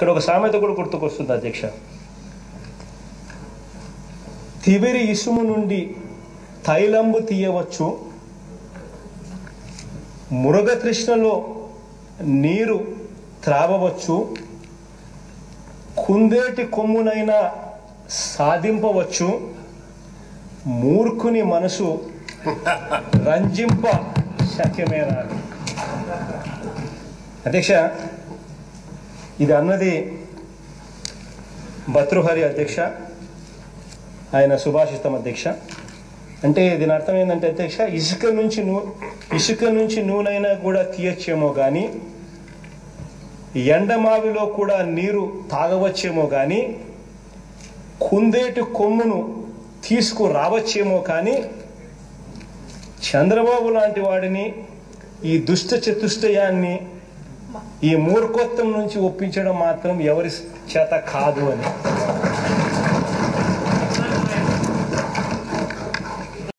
ఇక్కడ ఒక సామెత కూడా గుర్తుకొస్తుంది అధ్యక్ష తివిరి ఇసుము నుండి తైలంబు తీయవచ్చు మృగతృష్ణలో నీరు త్రావవచ్చు కుందేటి కొమ్మునైనా సాధింపవచ్చు మూర్ఖుని మనసు రంజింప శక్యమేనా అని. అధ్యక్ష ఇది అన్నది భతృహరి అధ్యక్ష ఆయన సుభాషితం అధ్యక్ష అంటే దీని అర్థం ఏంటంటే అధ్యక్ష ఇసుక నుంచి నూ ఇసుక నుంచి నూనెైనా కూడా తీయచ్చేమో కానీ ఎండమావిలో కూడా నీరు తాగవచ్చేమో కానీ కుందేటి కొమ్మును తీసుకురావచ్చేమో కానీ చంద్రబాబు లాంటి వాడిని ఈ దుష్ట చతుష్టయాన్ని ఈ మూర్ఖత్వం నుంచి ఒప్పించడం మాత్రం ఎవరి చేత కాదు అని